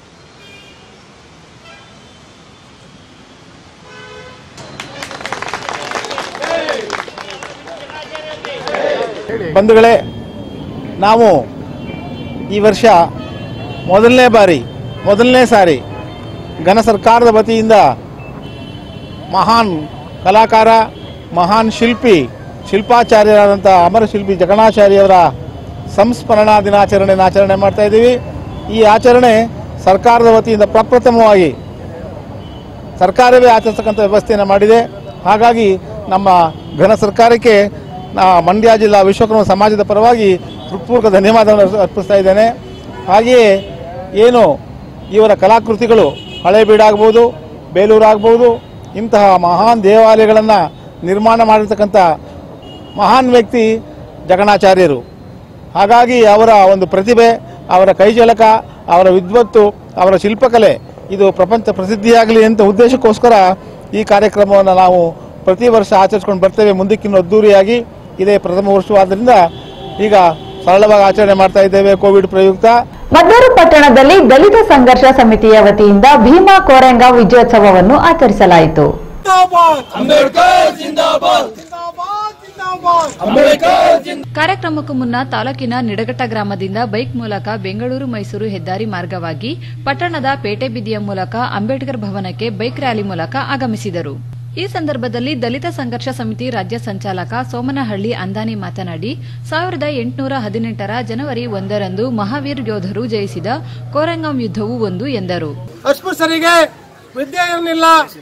ಬಂಧುಗಳೇ ನಾವು ಈ ವರ್ಷ ಮೊದಲನೇ ಬಾರಿ ಮೊದಲನೇ ಸಾರಿ ಘನ ಸರ್ಕಾರದ ವತಿಯಿಂದ ಮಹಾನ್ ಕಲಾಕಾರ ಮಹಾನ್ ಶಿಲ್ಪಿ ಶಿಲ್ಪಾಚಾರ್ಯರಾದಂಥ ಅಮರ ಶಿಲ್ಪಿ ಜಗಣಾಚಾರ್ಯವರ ಸಂಸ್ಮರಣಾ ದಿನಾಚರಣೆಯನ್ನು ಆಚರಣೆ ಮಾಡ್ತಾ ಇದ್ದೀವಿ ಈ ಆಚರಣೆ ಸರ್ಕಾರದ ವತಿಯಿಂದ ಪ್ರಪ್ರಥಮವಾಗಿ ಸರ್ಕಾರವೇ ಆಚರಿಸತಕ್ಕಂಥ ವ್ಯವಸ್ಥೆಯನ್ನು ಮಾಡಿದೆ ಹಾಗಾಗಿ ನಮ್ಮ ಘನ ಸರ್ಕಾರಕ್ಕೆ ನಾ ಮಂಡ್ಯ ಜಿಲ್ಲಾ ವಿಶ್ವಕರ್ಮ ಸಮಾಜದ ಪರವಾಗಿ ಹೃತ್ಪೂರ್ವಕ ಧನ್ಯವಾದಗಳನ್ನು ಅರ್ಪಿಸ್ತಾ ಇದ್ದೇನೆ ಹಾಗೆಯೇ ಏನು ಇವರ ಕಲಾಕೃತಿಗಳು ಹಳೇಬೀಡಾಗ್ಬೋದು ಬೇಲೂರಾಗ್ಬೋದು ಇಂತಹ ಮಹಾನ್ ದೇವಾಲಯಗಳನ್ನು ನಿರ್ಮಾಣ ಮಾಡಿರ್ತಕ್ಕಂಥ ಮಹಾನ್ ವ್ಯಕ್ತಿ ಜಗಣಾಚಾರ್ಯರು ಹಾಗಾಗಿ ಅವರ ಒಂದು ಪ್ರತಿಭೆ ಅವರ ಕೈಚಳಕ ಅವರ ವಿದ್ವತ್ತು ಅವರ ಶಿಲ್ಪಕಲೆ ಇದು ಪ್ರಪಂಚ ಪ್ರಸಿದ್ಧಿಯಾಗಲಿ ಅಂತ ಉದ್ದೇಶಕ್ಕೋಸ್ಕರ ಈ ಕಾರ್ಯಕ್ರಮವನ್ನು ನಾವು ಪ್ರತಿ ವರ್ಷ ಆಚರಿಸ್ಕೊಂಡು ಬರ್ತೇವೆ ಮುಂದಕ್ಕಿನ್ನೂ ಅದ್ದೂರಿಯಾಗಿ ಇದೇ ಪ್ರಥಮ ವರ್ಷವಾದ್ದರಿಂದ ಈಗ ಸರಳವಾಗಿ ಆಚರಣೆ ಮಾಡ್ತಾ ಇದ್ದೇವೆ ಕೋವಿಡ್ ಪ್ರಯುಕ್ತ ಮದ್ದೂರು ಪಟ್ಟಣದಲ್ಲಿ ದಲಿತ ಸಂಘರ್ಷ ಸಮಿತಿಯ ವತಿಯಿಂದ ಭೀಮಾ ಕೋರೆಂಗಾವ್ ವಿಜಯೋತ್ಸವವನ್ನು ಆಚರಿಸಲಾಯಿತು ಅಂಬೇಡ್ಕರ್ ಜಿಂದಾಬಾದ್ ಕಾರ್ಯಕ್ರಮಕ್ಕೂ ಮುನ್ನ ತಾಲೂಕಿನ ನಿಡಘಟ್ಟ ಗ್ರಾಮದಿಂದ ಬೈಕ್ ಮೂಲಕ ಬೆಂಗಳೂರು ಮೈಸೂರು ಹೆದ್ದಾರಿ ಮಾರ್ಗವಾಗಿ ಪಟ್ಟಣದ ಪೇಟೆ ಬೀದಿಯ ಮೂಲಕ ಅಂಬೇಡ್ಕರ್ ಭವನಕ್ಕೆ ಬೈಕ್ ರ್ಯಾಲಿ ಮೂಲಕ ಆಗಮಿಸಿದರು ಈ ಸಂದರ್ಭದಲ್ಲಿ ದಲಿತ ಸಂಘರ್ಷ ಸಮಿತಿ ರಾಜ್ಯ ಸಂಚಾಲಕ ಸೋಮನಹಳ್ಳಿ ಅಂದಾನಿ ಮಾತನಾಡಿ ಸಾವಿರದ ಎಂಟುನೂರ ಹದಿನೆಂಟರ ಜನವರಿ ಒಂದರಂದು ಮಹಾವೀರ್ ಯೋಧರು ಜಯಿಸಿದ ಕೋರಂಗಂ ಯುದ್ಧವೂ ಒಂದು ಎಂದರು ಅಸ್ಪೃಶ್ಯರಿಗೆ ವಿದ್ಯೆ ಇರಲಿಲ್ಲ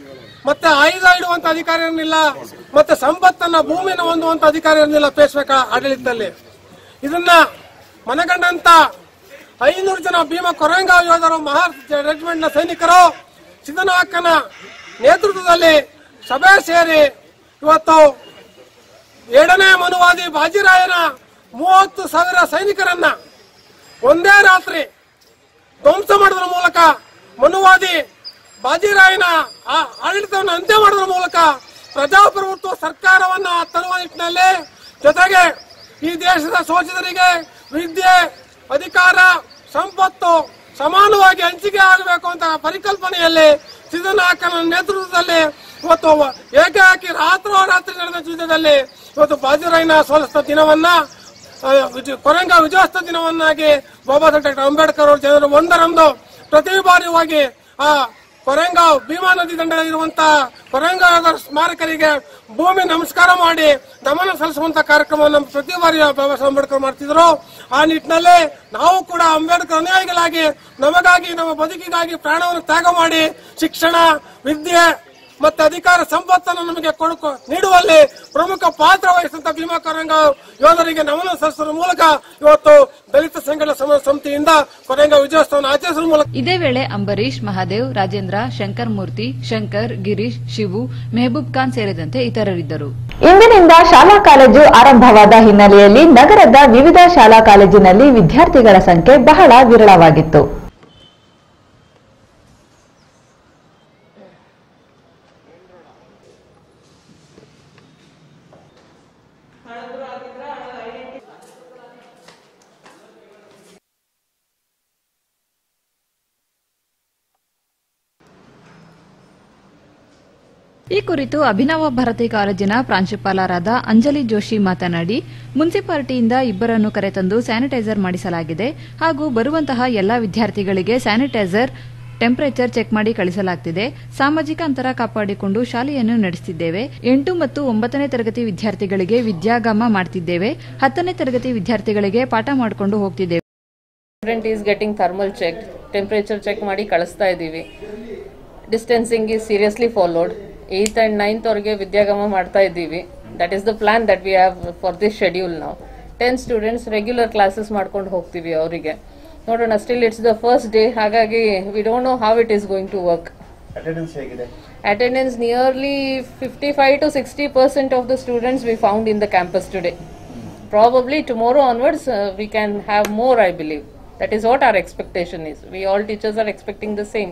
ಮತ್ತೆ ಆಯುಧ ಇಡುವಂತ ಅಧಿಕಾರ ಇರಲಿಲ್ಲ ಮತ್ತೆ ಸಂಪತ್ತನ್ನ ಭೂಮಿಯನ್ನು ಹೊಂದುವಂತ ಅಧಿಕಾರ ಇರಲಿಲ್ಲ ಪೇಶ್ವೆಕ ಆಡಳಿತದಲ್ಲಿ ಇದನ್ನ ಮನಗಂಡಂತ ಐನೂರು ಜನ ಭೀಮ ಕೊರಂಗಾವ್ ಯೋಧರು ಮಹಾ ರೆಜಿಮೆಂಟ್ ನ ಸೈನಿಕರು ಸಿದ್ದನಾಕನ ನೇತೃತ್ವದಲ್ಲಿ ಸಭೆ ಸೇರಿ ಇವತ್ತು ಎರಡನೇ ಮನುವಾದಿ ಬಾಜಿರಾಯನ ಮೂವತ್ತು ಸಾವಿರ ಸೈನಿಕರನ್ನ ಒಂದೇ ರಾತ್ರಿ ಧ್ವಂಸ ಮಾಡೋದ್ರ ಮೂಲಕ ಮನುವಾದಿ ಬಾಜಿರಾಯನ ಆ- ಆಡಳಿತವನ್ನು ಅಂತ್ಯ ಮಾಡೋದ್ರ ಮೂಲಕ ಪ್ರಜಾಪ್ರಭುತ್ವ ಸರ್ಕಾರವನ್ನ ತರುವ ನಿಟ್ಟಿನಲ್ಲಿ ಜೊತೆಗೆ ಈ ದೇಶದ ಶೋಷಿತರಿಗೆ ವಿದ್ಯೆ ಅಧಿಕಾರ ಸಂಪತ್ತು ಸಮಾನವಾಗಿ ಹಂಚಿಕೆ ಆಗಬೇಕು ಅಂತ ಪರಿಕಲ್ಪನೆಯಲ್ಲಿ ಸಿದ್ದನಾಕನ ನೇತೃತ್ವದಲ್ಲಿ ಇವತ್ತು ಏಕಾಏಕಿ ರಾತ್ರೋರಾತ್ರಿ ನಡೆದ ಯುದ್ಧದಲ್ಲಿ ಇವತ್ತು ಬಾಜಿರಾಯನ ಸೋಲಿಸಿದ ದಿನವನ್ನ ಆ, ವಿಜಯ- ಕೊರಂಗ ವಿಜಯೋತ್ಸವ ದಿನವನ್ನಾಗಿ ಬಾಬಾ ಸಾಹೇಬ್ ಡಾಕ್ಟರ್ ಅಂಬೇಡ್ಕರ್ ಅವರು ಜನರು ಒಂದರಂದು ಪ್ರತಿ ಬಾರಿಯಾಗಿ ಆ ಕೊರಂಗಾವ್ ಭೀಮಾ ನದಿ ದಂಡೆಯಲ್ಲಿರುವಂತ ಕೊರಂಗಾವ್ ಸ್ಮಾರಕರಿಗೆ ಭೂಮಿ ನಮಸ್ಕಾರ ಮಾಡಿ ನಮನ ಸಲ್ಲಿಸುವಂತ ಕಾರ್ಯಕ್ರಮವನ್ನು ಪ್ರತಿ ಬಾರಿ ಬಾಬಾ ಸಾಹೇಬ್ ಅಂಬೇಡ್ಕರ್ ಮಾಡ್ತಿದ್ರು ಆ ನಿಟ್ಟಿನಲ್ಲಿ ನಾವು ಕೂಡ ಅಂಬೇಡ್ಕರ್ ಅನುಯಾಯಿಗಳಾಗಿ ನಮಗಾಗಿ ನಮ್ಮ ಬದುಕಿಗಾಗಿ ಪ್ರಾಣವನ್ನು ತ್ಯಾಗ ಮಾಡಿ ಶಿಕ್ಷಣ ವಿದ್ಯೆ ಮತ್ತೆ ಅಧಿಕಾರ ಸಂಪತ್ತನ್ನು ನಮಗೆ ಕೊಡುಕು ನೀಡುವಲ್ಲಿ ಪ್ರಮುಖ ಪಾತ್ರ ವಹಿಸಿದಂತ ಭೀಮಾ ಕೊರಂಗಾವ್ ಯೋಧರಿಗೆ ನಮನ ಸಲ್ಲಿಸುವ ಮೂಲಕ ಇವತ್ತು ದಲಿತ ಸಂಘಟನಾ ಸಮ- ಸಮಿತಿಯಿಂದ ಕೊರಂಗಾವ್ ವಿಜಯೋತ್ಸವವನ್ನು ಆಚರಿಸುವ ಮೂಲಕ ಇದೇ ವೇಳೆ ಅಂಬರೀಶ್ ಮಹಾದೇವ್ ರಾಜೇಂದ್ರ ಶಂಕರ್ ಮೂರ್ತಿ ಶಂಕರ್ ಗಿರೀಶ್ ಶಿವು ಮೆಹಬೂಬ್ ಖಾನ್ ಸೇರಿದಂತೆ ಇತರರಿದ್ದರು ಇಂದಿನಿಂದ ಶಾಲಾ ಕಾಲೇಜು ಆರಂಭವಾದ ಹಿನ್ನೆಲೆಯಲ್ಲಿ ನಗರದ ವಿವಿಧ ಶಾಲಾ ಕಾಲೇಜಿನಲ್ಲಿ ವಿದ್ಯಾರ್ಥಿಗಳ ಸಂಖ್ಯೆ ಬಹಳ ವಿರಳವಾಗಿತ್ತು ಈ ಕುರಿತು ಅಭಿನವ ಭಾರತಿ ಕಾಲೇಜಿನ ಪ್ರಾಂಶುಪಾಲರಾದ ಅಂಜಲಿ ಜೋಶಿ ಮಾತನಾಡಿ ಮುನ್ಸಿಪಾಲಿಟಿಯಿಂದ ಇಬ್ಬರನ್ನು ಕರೆತಂದು ಸ್ಯಾನಿಟೈಸರ್ ಮಾಡಿಸಲಾಗಿದೆ ಹಾಗೂ ಬರುವಂತಹ ಎಲ್ಲಾ ವಿದ್ಯಾರ್ಥಿಗಳಿಗೆ ಸ್ಯಾನಿಟೈಸರ್ ಟೆಂಪರೇಚರ್ ಚೆಕ್ ಮಾಡಿ ಕಳಿಸಲಾಗುತ್ತಿದೆ ಸಾಮಾಜಿಕ ಅಂತರ ಕಾಪಾಡಿಕೊಂಡು ಶಾಲೆಯನ್ನು ನಡೆಸುತ್ತಿದ್ದೇವೆ ಎಂಟು ಮತ್ತು ಒಂಬತ್ತನೇ ತರಗತಿ ವಿದ್ಯಾರ್ಥಿಗಳಿಗೆ ವಿದ್ಯಾಗಮ ಮಾಡ್ತಿದ್ದೇವೆ ಹತ್ತನೇ ತರಗತಿ ವಿದ್ಯಾರ್ಥಿಗಳಿಗೆ ಪಾಠ ಮಾಡಿಕೊಂಡು ಹೋಗ್ತಿದ್ದೇವೆ student is getting thermal check temperature check ಮಾಡಿ ಕಳಿಸ್ತಾ ಇದ್ದೀವಿ distancing is seriously followed eighth and ninth ಅವ್ರಿಗೆ ವಿದ್ಯಾಗಮ ಮಾಡ್ತಾ ಇದ್ದೀವಿ that is the plan that we have for this schedule ನಾವು ಟೆನ್ ಸ್ಟೂಡೆಂಟ್ಸ್ ರೆಗ್ಯುಲರ್ ಕ್ಲಾಸಸ್ ಮಾಡ್ಕೊಂಡು ಹೋಗ್ತೀವಿ ಅವರಿಗೆ ನೋಡೋಣ still it's the first day ಹಾಗಾಗಿ we don't know how it is going to work attendance ಹೇಗಿದೆ attendance nearly 55 to 60 percent of the students we found in the campus today probably tomorrow onwards uh, we can have more i believe that is what our expectation is we all teachers are expecting the same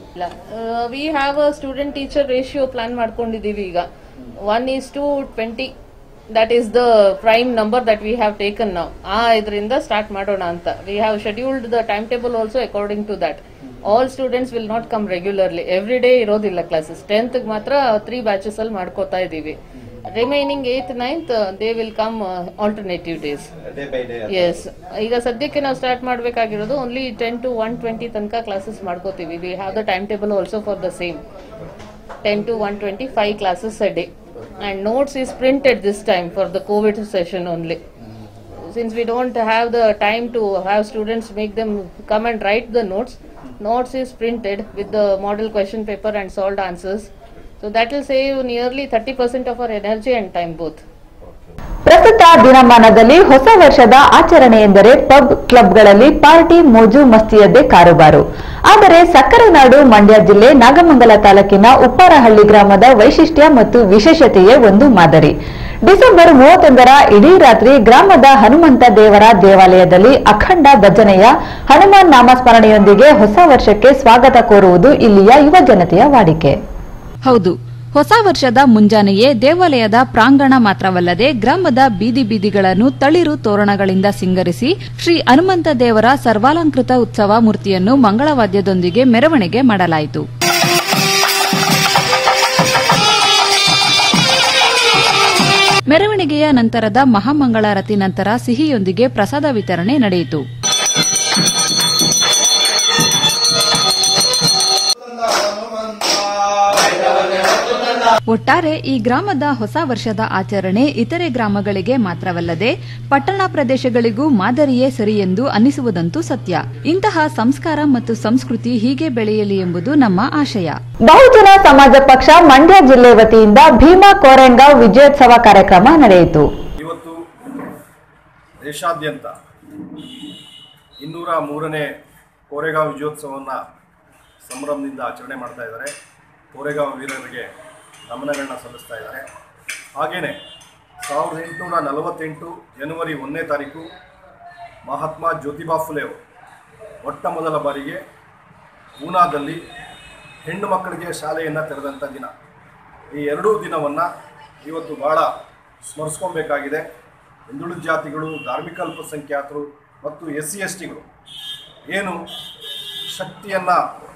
uh, we have a student teacher ratio plan ಮಾಡ್ಕೊಂಡಿದ್ದೀವಿ ಈಗ one is to twenty that is the prime number that we have taken ನಾವು ಆ ಇದರಿಂದ start ಮಾಡೋಣ ಅಂತ we have scheduled the time table also according to that all students will not come regularly every day ಇರೋದಿಲ್ಲ classes tenth ಮಾತ್ರ three batches ಅಲ್ಲಿ ಮಾಡ್ಕೋತಾ ಇದೀವಿ remaining eighth ninth they will come alternative days day by day yes ಈಗ ಸದ್ಯಕ್ಕೆ ನಾವು start ಮಾಡಬೇಕಾಗಿರೋದು only ten to one twenty ತನಕ ಕ್ಲಾಸಸ್ ಮಾಡ್ಕೋತೀವಿ we have the time table also for the same ten to one twenty five classes a day and notes is printed this time for the covid session only since we don't have the time to have students make them come and write the notes notes is printed with the model question paper and solved answers so that will save nearly 30% of our energy and time both ಪ್ರಸ್ತುತ ದಿನಮಾನದಲ್ಲಿ ಹೊಸ ವರ್ಷದ ಆಚರಣೆ ಎಂದರೆ pub ಕ್ಲಬ್ಗಳಲ್ಲಿ party ಮೋಜು ಮಸ್ತಿಯದ್ದೇ ಕಾರುಬಾರು ಆದರೆ ಸಕ್ಕರೆ ನಾಡು ಮಂಡ್ಯ ಜಿಲ್ಲೆ ನಾಗಮಂಗಲ ತಾಲೂಕಿನ ಉಪ್ಪಾರಹಳ್ಳಿ ಗ್ರಾಮದ ವೈಶಿಷ್ಟ್ಯ ಮತ್ತು ವಿಶೇಷತೆಯೇ ಒಂದು ಮಾದರಿ ಡಿಸೆಂಬರ್ ಮೂವತ್ತೊಂದರ ಇಡೀ ರಾತ್ರಿ ಗ್ರಾಮದ ಹನುಮಂತ ದೇವರ ದೇವಾಲಯದಲ್ಲಿ ಅಖಂಡ ಭಜನೆಯ ಹನುಮಾನ್ ನಾಮಸ್ಮರಣೆಯೊಂದಿಗೆ ಹೊಸ ವರ್ಷಕ್ಕೆ ಸ್ವಾಗತ ಕೋರುವುದು ಇಲ್ಲಿಯ ಯುವ ಜನತೆಯ ವಾಡಿಕೆ ಹೌದು ಹೊಸ ವರ್ಷದ ಮುಂಜಾನೆಯೇ ದೇವಾಲಯದ ಪ್ರಾಂಗಣ ಮಾತ್ರವಲ್ಲದೆ ಗ್ರಾಮದ ಬೀದಿ ಬೀದಿಗಳನ್ನು ತಳಿರು ತೋರಣಗಳಿಂದ ಸಿಂಗರಿಸಿ ಶ್ರೀ ಹನುಮಂತ ದೇವರ ಸರ್ವಾಲಂಕೃತ ಉತ್ಸವ ಮೂರ್ತಿಯನ್ನು ಮಂಗಳವಾದ್ಯದೊಂದಿಗೆ ಮೆರವಣಿಗೆ ಮಾಡಲಾಯಿತು ಮೆರವಣಿಗೆಯ ನಂತರದ ಮಹಾಮಂಗಳಾರತಿ ನಂತರ ಸಿಹಿಯೊಂದಿಗೆ ಪ್ರಸಾದ ವಿತರಣೆ ನಡೆಯಿತು ಒಟ್ಟಾರೆ ಈ ಗ್ರಾಮದ ಹೊಸ ವರ್ಷದ ಆಚರಣೆ ಇತರೆ ಗ್ರಾಮಗಳಿಗೆ ಮಾತ್ರವಲ್ಲದೆ ಪಟ್ಟಣ ಪ್ರದೇಶಗಳಿಗೂ ಮಾದರಿಯೇ ಸರಿ ಎಂದು ಅನಿಸುವುದಂತೂ ಸತ್ಯ ಇಂತಹ ಸಂಸ್ಕಾರ ಮತ್ತು ಸಂಸ್ಕೃತಿ ಹೀಗೆ ಬೆಳೆಯಲಿ ಎಂಬುದು ನಮ್ಮ ಆಶಯ ಬಹುಜನ ಸಮಾಜ ಪಕ್ಷ ಮಂಡ್ಯ ಜಿಲ್ಲೆ ವತಿಯಿಂದ ಭೀಮಾ ಕೋರೆಂಗಾವ್ ವಿಜಯೋತ್ಸವ ಕಾರ್ಯಕ್ರಮ ನಡೆಯಿತು ಇವತ್ತು ದೇಶಾದ್ಯಂತ ಇನ್ನೂರ ಮೂರನೇ ಕೋರೆಗಾಂವ್ ವಿಜಯೋತ್ಸವವನ್ನು ಸಂಭ್ರಮದಿಂದ ಆಚರಣೆ ಮಾಡ್ತಾ ಇದ್ದಾರೆ ಕೋರೆಗಾಂವ್ ವೀರರಿಗೆ ನಮನಗಳನ್ನ ಸಲ್ಲಿಸ್ತಾ ಇದ್ದಾರೆ ಹಾಗೆಯೇ ಸಾವಿರದ ಎಂಟುನೂರ ನಲವತ್ತೆಂಟು ಜನವರಿ ಒಂದನೇ ತಾರೀಕು ಮಹಾತ್ಮ ಜ್ಯೋತಿಬಾ ಫುಲೆ ಅವರು ಮೊಟ್ಟ ಮೊದಲ ಬಾರಿಗೆ ಪೂನಾದಲ್ಲಿ ಹೆಣ್ಣು ಮಕ್ಕಳಿಗೆ ಶಾಲೆಯನ್ನು ತೆರೆದಂಥ ದಿನ ಈ ಎರಡೂ ದಿನವನ್ನು ಇವತ್ತು ಭಾಳ ಸ್ಮರಿಸ್ಕೊಬೇಕಾಗಿದೆ ಹಿಂದುಳಿದ ಜಾತಿಗಳು ಧಾರ್ಮಿಕ ಅಲ್ಪಸಂಖ್ಯಾತರು ಮತ್ತು ಎಸ್ ಸಿ ಎಸ್ ಟಿಗಳು ಏನು ಶಕ್ತಿಯನ್ನು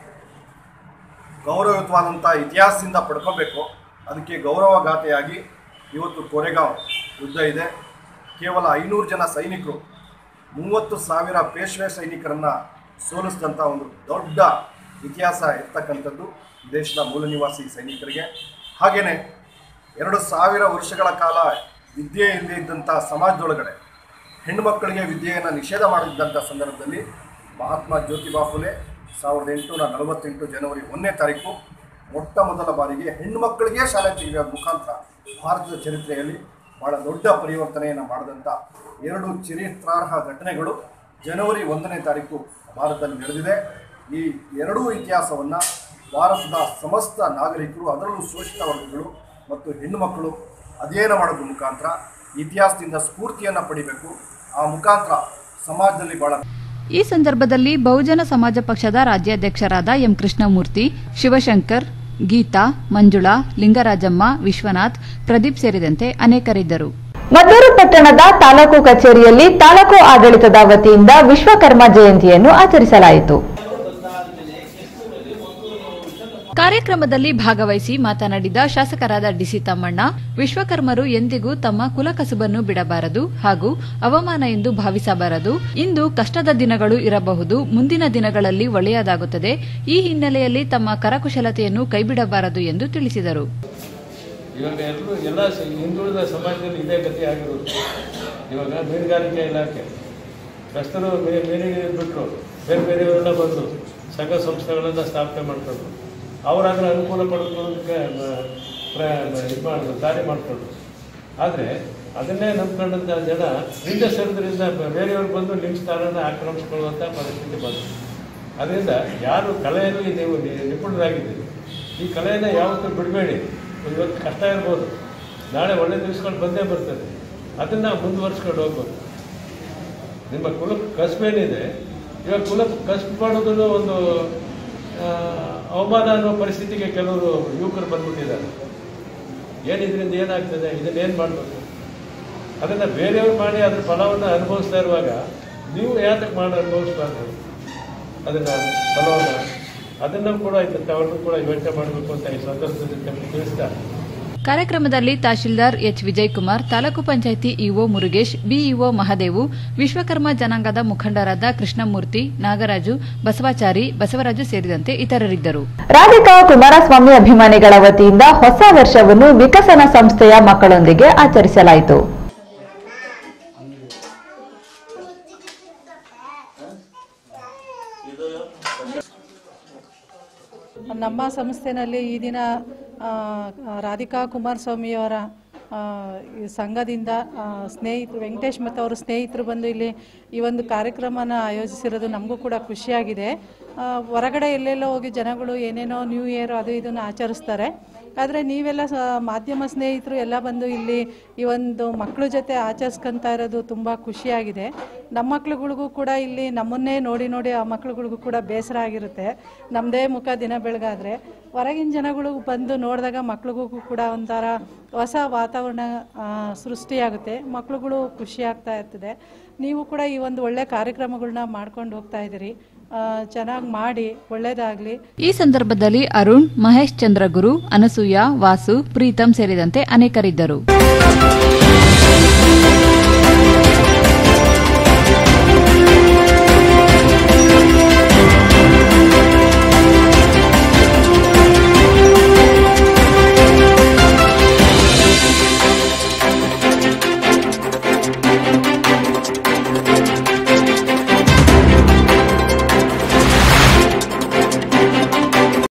ಗೌರವಯುತವಾದಂಥ ಇತಿಹಾಸದಿಂದ ಪಡ್ಕೋಬೇಕು ಅದಕ್ಕೆ ಗೌರವಗಾಥೆಯಾಗಿ ಇವತ್ತು ಕೊರೆಗಾಂವ್ ಯುದ್ಧ ಇದೆ ಕೇವಲ ಐನೂರು ಜನ ಸೈನಿಕರು ಮೂವತ್ತು ಸಾವಿರ ಪೇಶ್ವೆ ಸೈನಿಕರನ್ನು ಸೋಲಿಸಿದಂಥ ಒಂದು ದೊಡ್ಡ ಇತಿಹಾಸ ಇರ್ತಕ್ಕಂಥದ್ದು ದೇಶದ ಮೂಲ ನಿವಾಸಿ ಸೈನಿಕರಿಗೆ ಹಾಗೆಯೇ ಎರಡು ಸಾವಿರ ವರ್ಷಗಳ ಕಾಲ ವಿದ್ಯೆ ಇಲ್ಲದೆ ಇದ್ದಂಥ ಸಮಾಜದೊಳಗಡೆ ಹೆಣ್ಣುಮಕ್ಕಳಿಗೆ ವಿದ್ಯೆಯನ್ನು ನಿಷೇಧ ಮಾಡಿದ್ದಂಥ ಸಂದರ್ಭದಲ್ಲಿ ಮಹಾತ್ಮ ಜ್ಯೋತಿಬಾ ಫುಲೆ ಸಾವಿರದ ಎಂಟುನೂರ ನಲವತ್ತೆಂಟು ಜನವರಿ ಒಂದನೇ ತಾರೀಕು ಮೊಟ್ಟ ಮೊದಲ ಬಾರಿಗೆ ಹೆಣ್ಣುಮಕ್ಕಳಿಗೆ ಶಾಲೆ ತೆಗೆಯುವ ಮುಖಾಂತರ ಭಾರತದ ಚರಿತ್ರೆಯಲ್ಲಿ ಭಾಳ ದೊಡ್ಡ ಪರಿವರ್ತನೆಯನ್ನು ಮಾಡಿದಂಥ ಎರಡು ಚರಿತ್ರಾರ್ಹ ಘಟನೆಗಳು ಜನವರಿ ಒಂದನೇ ತಾರೀಕು ಭಾರತದಲ್ಲಿ ನಡೆದಿದೆ ಈ ಎರಡೂ ಇತಿಹಾಸವನ್ನು ಭಾರತದ ಸಮಸ್ತ ನಾಗರಿಕರು ಅದರಲ್ಲೂ ಶೋಷಿತ ವರ್ಗಗಳು ಮತ್ತು ಹೆಣ್ಣುಮಕ್ಕಳು ಅಧ್ಯಯನ ಮಾಡೋದ್ರ ಮುಖಾಂತರ ಇತಿಹಾಸದಿಂದ ಸ್ಫೂರ್ತಿಯನ್ನು ಪಡಿಬೇಕು ಆ ಮುಖಾಂತರ ಸಮಾಜದಲ್ಲಿ ಭಾಳ ಈ ಸಂದರ್ಭದಲ್ಲಿ ಬಹುಜನ ಸಮಾಜ ಪಕ್ಷದ ರಾಜ್ಯಾಧ್ಯಕ್ಷರಾದ ಎಂ ಕೃಷ್ಣಮೂರ್ತಿ ಶಿವಶಂಕರ್ ಗೀತಾ ಮಂಜುಳಾ ಲಿಂಗರಾಜಮ್ಮ ವಿಶ್ವನಾಥ್ ಪ್ರದೀಪ್ ಸೇರಿದಂತೆ ಅನೇಕರಿದ್ದರು ಮದ್ದೂರು ಪಟ್ಟಣದ ತಾಲೂಕು ಕಚೇರಿಯಲ್ಲಿ ತಾಲೂಕು ಆಡಳಿತದ ವತಿಯಿಂದ ವಿಶ್ವಕರ್ಮ ಜಯಂತಿಯನ್ನು ಆಚರಿಸಲಾಯಿತು ಕಾರ್ಯಕ್ರಮದಲ್ಲಿ ಭಾಗವಹಿಸಿ ಮಾತನಾಡಿದ ಶಾಸಕರಾದ ಡಿಸಿ ತಮ್ಮಣ್ಣ ವಿಶ್ವಕರ್ಮರು ಎಂದಿಗೂ ತಮ್ಮ ಕುಲಕಸುಬನ್ನು ಬಿಡಬಾರದು ಹಾಗೂ ಅವಮಾನ ಎಂದು ಭಾವಿಸಬಾರದು ಇಂದು ಕಷ್ಟದ ದಿನಗಳು ಇರಬಹುದು ಮುಂದಿನ ದಿನಗಳಲ್ಲಿ ಒಳ್ಳೆಯದಾಗುತ್ತದೆ ಈ ಹಿನ್ನೆಲೆಯಲ್ಲಿ ತಮ್ಮ ಕರಕುಶಲತೆಯನ್ನು ಕೈಬಿಡಬಾರದು ಎಂದು ತಿಳಿಸಿದರು ಇವಾಗ ಎಲ್ಲರೂ ಎಲ್ಲ ಸ- ಹಿಂದುಳಿದ ಸಮಾಜದಲ್ಲಿ ಇದೇ ಗತಿ ಆಗಿರೋದು ಇವಾಗ ಮೀನುಗಾರಿಕೆ ಇಲಾಖೆ ಕಸ್ತರು ಮೀನಿಗೆ ಬಿಟ್ಟರು ಬೇರೆ ಬೇರೆಯವರೆಲ್ಲ ಬಂದರು ಸಂಘ ಸಂಸ್ಥೆಗಳನ್ನು ಸ್ಥಾಪನೆ ಮಾಡ್ಕೊಂಡ್ರು ಅವರಾದ್ರೆ ಅನುಕೂಲ ಪಡ್ಕೊಳ್ಳೋದಕ್ಕೆ ಇದು ಮಾಡಿದ್ರು ದಾರಿ ಮಾಡಿಕೊಂಡ್ರು ಆದರೆ ಅದನ್ನೇ ನಂಬ್ಕೊಂಡಂಥ ಜನ ಹಿಂದೆ ಸರಿದ್ರಿಂದ ಬೇರೆಯವ್ರು ಬಂದು ನಿಮ್ಮ ಸ್ಥಾನನ ಆಕ್ರಮಿಸ್ಕೊಳ್ಳುವಂಥ ಪರಿಸ್ಥಿತಿ ಬಂತು ಅದರಿಂದ ಯಾರು ಕಲೆಯಲ್ಲಿ ನೀವು ನಿ- ನಿಪುಣರಾಗಿದ್ದೀರಿ ಈ ಕಲೆಯನ್ನು ಯಾವತ್ತೂ ಬಿಡಬೇಡಿ ಇವತ್ತು ಕಷ್ಟ ಇರ್ಬೋದು ನಾಳೆ ಒಳ್ಳೆ ದಿವಸಗಳು ಬಂದೇ ಬರ್ತದೆ ಅದನ್ನು ಮುಂದುವರ್ಸ್ಕೊಂಡು ಹೋಗ್ಬೇಕು ನಿಮ್ಮ ಕುಲ ಕಸ್ಬೇನಿದೆ ಇವಾಗ ಕುಲ ಕಸ್ಬು ಮಾಡೋದು ಒಂದು ಆ, ಅವಮಾನ ಅನ್ನೋ ಪರಿಸ್ಥಿತಿಗೆ ಕೆಲವರು ಯುವಕರು ಬಂದ್ಬಿಟ್ಟಿದ್ದಾರೆ ಏನು ಇದರಿಂದ ಏನಾಗ್ತದೆ ಇದನ್ನೇನು ಮಾಡಬೇಕು ಅದನ್ನು ಬೇರೆಯವ್ರು ಮಾಡಿ ಅದ್ರ ಫಲವನ್ನು ಅನುಭವಿಸ್ತಾ ಇರುವಾಗ ನೀವು ಯಾತಕ್ಕೆ ಮಾಡಿ ಅನುಭವಿಸ್ಬಾರ್ದು ಅದನ್ನು ಫಲವನ್ನು ಅದನ್ನು ಕೂಡ ಇದು ತಾವನ್ನು ಕೂಡ ಯೋಚನೆ ಮಾಡಬೇಕು ಅಂತ ಈ ಸಂದರ್ಭದಲ್ಲಿ ತಮಗೆ ತಿಳಿಸ್ತಾ ಕಾರ್ಯಕ್ರಮದಲ್ಲಿ tahsildar H Vijayakumar taluk panchayat EO Murugesh BEO Mahadevu Vishwakarma ಜನಾಂಗದ ಮುಖಂಡರಾದ ಕೃಷ್ಣಮೂರ್ತಿ ನಾಗರಾಜು ಬಸವಾಚಾರಿ ಬಸವರಾಜು ಸೇರಿದಂತೆ ಇತರರಿದ್ದರು ರಾಧಿಕಾ ಕುಮಾರಸ್ವಾಮಿ ಅಭಿಮಾನಿಗಳ ವತಿಯಿಂದ ಹೊಸ ವರ್ಷವನ್ನು ವಿಕಸನ ಸಂಸ್ಥೆಯ ಮಕ್ಕಳೊಂದಿಗೆ ಆಚರಿಸಲಾಯಿತು ನಮ್ಮ ಸಂಸ್ಥೆನಲ್ಲಿ ಈ ದಿನ ಆ, ರಾಧಿಕಾ ಕುಮಾರಸ್ವಾಮಿಯವರ ಆ, ಈ ಸಂಘದಿಂದ ಆ, ಸ್ನೇಹಿತರು ವೆಂಕಟೇಶ್ ಮತ್ತು ಅವರ ಸ್ನೇಹಿತರು ಬಂದು ಇಲ್ಲಿ ಈ ಒಂದು ಕಾರ್ಯಕ್ರಮನ ಆಯೋಜಿಸಿರೋದು ನಮಗೂ ಕೂಡ ಖುಷಿಯಾಗಿದೆ ಆ, ಹೊರಗಡೆ ಎಲ್ಲೆಲ್ಲೋ ಹೋಗಿ ಜನಗಳು ಏನೇನೋ ನ್ಯೂ ಇಯರ್ ಅದು ಇದನ್ನು ಆಚರಿಸ್ತಾರೆ ಆದರೆ ನೀವೆಲ್ಲ ಸ ಮಾಧ್ಯಮ ಸ್ನೇಹಿತರು ಎಲ್ಲ ಬಂದು ಇಲ್ಲಿ ಈ ಒಂದು ಮಕ್ಕಳ ಜೊತೆ ಆಚರಿಸ್ಕೊಂತ ಇರೋದು ತುಂಬ ಖುಷಿಯಾಗಿದೆ ನಮ್ಮ ಮಕ್ಳುಗಳಿಗೂ ಕೂಡ ಇಲ್ಲಿ ನಮ್ಮನ್ನೇ ನೋಡಿ ನೋಡಿ ಆ ಮಕ್ಳುಗಳಿಗೂ ಕೂಡ ಬೇಸರ ಆಗಿರುತ್ತೆ ನಮ್ಮದೇ ಮುಖ ದಿನ ಬೆಳಗಾದ್ರೆ ಹೊರಗಿನ ಜನಗಳು ಬಂದು ನೋಡಿದಾಗ ಮಕ್ಳಿಗೂ ಕೂಡ ಒಂಥರ ಹೊಸ ವಾತಾವರಣ ಆ, ಸೃಷ್ಟಿಯಾಗುತ್ತೆ ಮಕ್ಳುಗಳು ಖುಷಿ ಆಗ್ತಾ ಇರ್ತದೆ ನೀವು ಕೂಡ ಈ ಒಂದು ಒಳ್ಳೆ ಕಾರ್ಯಕ್ರಮಗಳನ್ನ ಮಾಡ್ಕೊಂಡು ಹೋಗ್ತಾ ಇದ್ದೀರಿ ಚೆನ್ನಾಗಿ ಮಾಡಿ ಒಳ್ಳೇದಾಗಲಿ ಈ ಸಂದರ್ಭದಲ್ಲಿ ಅರುಣ್ ಮಹೇಶ್ ಚಂದ್ರಗುರು ಅನಸೂಯ ವಾಸು ಪ್ರೀತಂ ಸೇರಿದಂತೆ ಅನೇಕರಿದ್ದರು